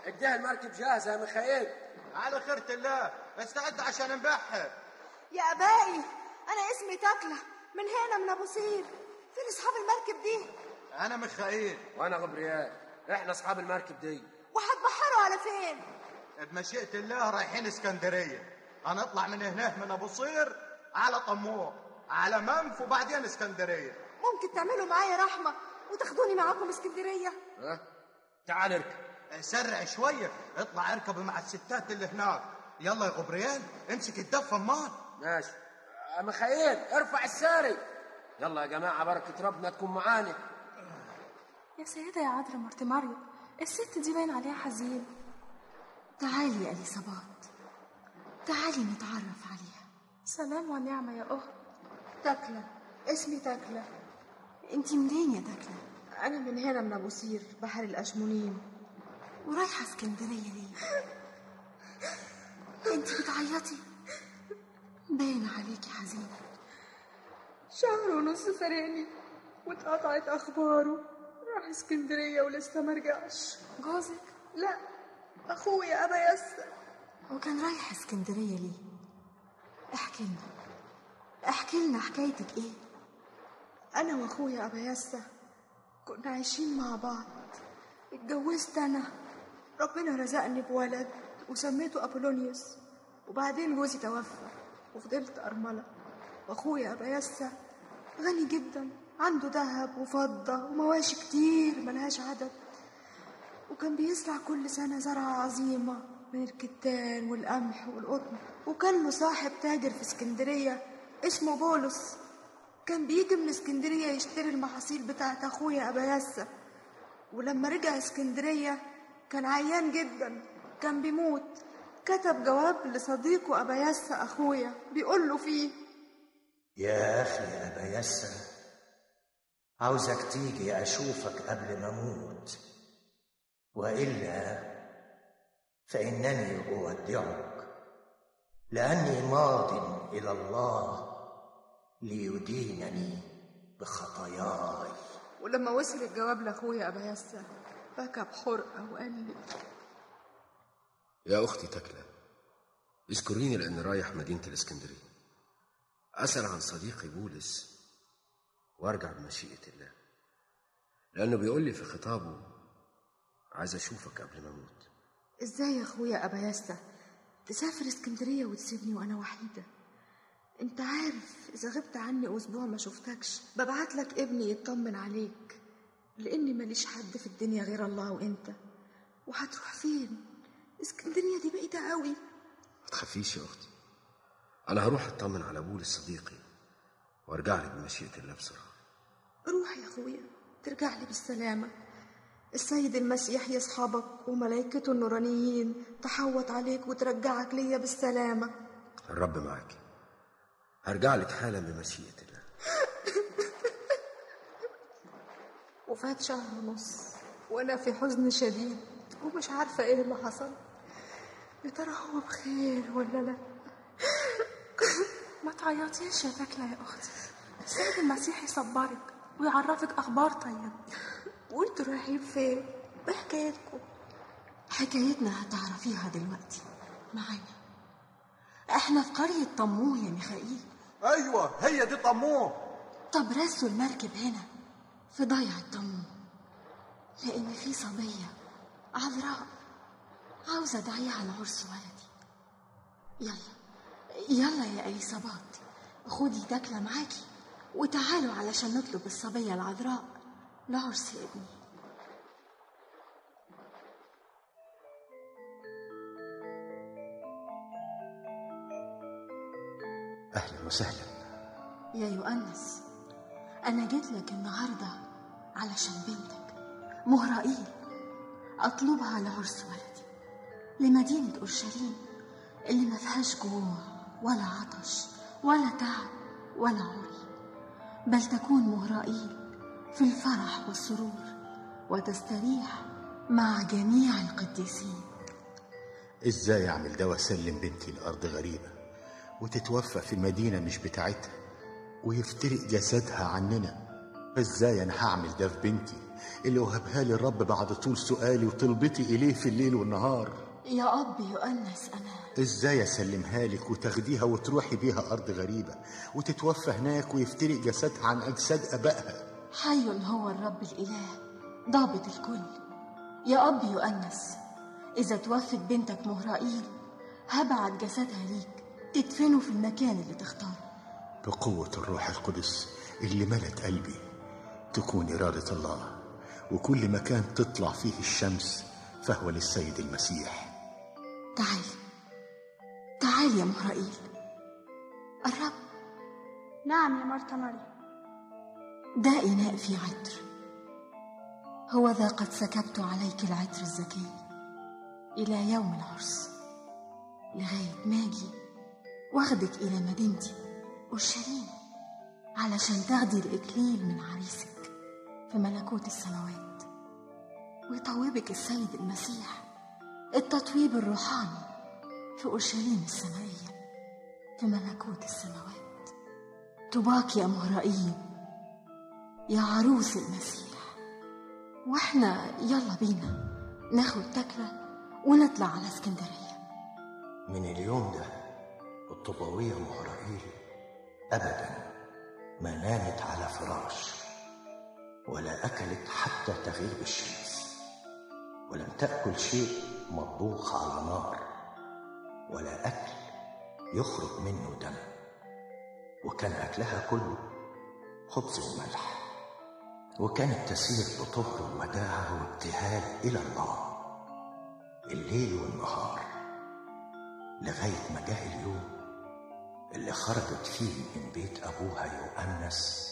اديها المركب جاهزة يا ميخائيل على خيرة الله استعد عشان نبحر يا ابائي انا اسمي تكله من هنا من ابو سير فين اصحاب المركب دي انا ميخائيل وانا غبريال احنا اصحاب المركب دي وهتبحروا على فين بمشيئة الله رايحين اسكندرية هنطلع من هناك من ابو صير على طموح على منف وبعدين اسكندرية ممكن تعملوا معايا رحمه وتاخدوني معاكم اسكندريه ها تعال اركب سرع شوية اطلع اركب مع الستات اللي هناك يلا يا غبريان امسك الدفة مان ماشي يا ميخائيل ارفع الساري يلا يا جماعة بركة ربنا تكون معانا يا سيدة يا عذرا مرت ماريو الست دي باين عليها حزين تعالي يا اليصابات تعالي نتعرف عليها سلام ونعمة يا أخت تكله اسمي تكله انت منين يا دكلة انا من هنا من ابو سير بحر الاشمونين ورايحة اسكندرية ليه انت بتعيطي باين عليكي حزينة شهر ونص فرقني واتقطعت اخباره راح اسكندريه ولسه مرجعش جوزك لا اخويا ابا يسر وكان رايح اسكندرية ليه احكي لنا احكي لنا حكايتك ايه انا واخويا ابا يسر كنا عايشين مع بعض اتجوزت انا ربنا رزقني بولد وسميته ابولونيوس وبعدين جوزي توفى وفضلت ارمله واخويا ابا يسر غني جدا عنده ذهب وفضه ومواشي كتير ملهاش عدد وكان بيزرع كل سنة زرعة عظيمة من الكتان والقمح والقطن وكان له صاحب تاجر في اسكندرية اسمه بولس كان بيجي من اسكندرية يشتري المحاصيل بتاعت أخويا أبا يسة ولما رجع اسكندرية كان عيان جدا كان بيموت كتب جواب لصديقه أبا يسة أخويا بيقول له فيه يا أخي أبا يسر عاوزك تيجي أشوفك قبل ما أموت وإلا فإنني أودعك لأني ماض إلى الله ليدينني بخطاياي ولما وصل الجواب لأخويا أبا يسة بكى بحرقة وقال لي يا أختي تكلة اذكريني لأن رايح مدينة الإسكندرية أسأل عن صديقي بولس وأرجع بمشيئة الله لأنه بيقول لي في خطابه عايز أشوفك قبل ما أموت ازاي يا اخويا ابا يسة تسافر اسكندرية وتسيبني وانا وحيدة انت عارف اذا غبت عني اسبوع ما شفتكش ببعت لك ابني يطمن عليك لاني ماليش حد في الدنيا غير الله وانت وهتروح فين اسكندرية دي بعيدة قوي ما تخافيش يا أختي أنا هروح أطمن على بولس صديقي وأرجع لك بمشيئة الله بسرعة روح يا اخويا ترجع لي بالسلامة السيد المسيح يصحبك وملائكته النورانيين تحوط عليك وترجعك ليا بالسلامة الرب معاك هرجع لك حالا بمشيئة الله وفات شهر ونص وانا في حزن شديد ومش عارفة ايه اللي حصل يا ترى هو بخير ولا لا ما تعيطيش يا تكلة يا أختي السيد المسيح يصبرك ويعرفك أخبار طيب وانتوا رايحين فين بحكايتكم حكايتنا هتعرفيها دلوقتي معانا احنا في قرية طموه يا ميخائيل ايوه هي دي طموح طب رسوا المركب هنا في ضيعة طموه لأن في صبية عذراء عاوزة أدعيها لعرس ولدي يلا يلا يا إليصابات خدي تكلة معاكي وتعالوا علشان نطلب الصبية العذراء لعرس ابني أهلا وسهلا يا يؤنس أنا جيت لك النهاردة علشان بنتك مهرائيل أطلبها لعرس ولدي لمدينة أورشليم اللي ما فيهاش جوع ولا عطش ولا تعب ولا عري بل تكون مهرائيل في الفرح والسرور وتستريح مع جميع القديسين ازاي اعمل ده واسلم بنتي لارض غريبه وتتوفى في المدينه مش بتاعتها ويفترق جسدها عننا ازاي انا هعمل ده في بنتي اللي وهبها لي الرب بعد طول سؤالي وطلبتي اليه في الليل والنهار يا أب يؤنس أنا ازاي اسلمها لك وتاخديها وتروحي بيها ارض غريبه وتتوفى هناك ويفترق جسدها عن اجساد ابائها حي هو الرب الإله ضابط الكل يا أب يؤنس إذا توفت بنتك مهرائيل هبعت جسدها ليك تدفنه في المكان اللي تختاره بقوه الروح القدس اللي ملت قلبي تكون اراده الله وكل مكان تطلع فيه الشمس فهو للسيد المسيح تعال تعال يا مهرائيل الرب نعم يا مرتا مريم ده إناء في عطر هو ذا قد سكبت عليك العطر الزكي إلى يوم العرس لغاية ما أجي واخدك إلى مدينتي أورشليم علشان تاخدي الإكليل من عريسك في ملكوت السماوات ويطوبك السيد المسيح التطويب الروحاني في أورشليم السمائية في ملكوت السماوات طباك يا مهرائيل يا عروس المسيح واحنا يلا بينا ناخد تكلة ونطلع على اسكندرية من اليوم ده الطوباوية مهرائيل أبدا ما نامت على فراش ولا أكلت حتى تغيب الشمس ولم تأكل شيء مطبوخ على نار ولا أكل يخرج منه دم وكان أكلها كله خبز وملح وكانت تسير بطهر ووداعة وابتهال إلى الله الليل والنهار لغاية ما جاء اليوم اللي خرجت فيه من بيت أبوها يؤنس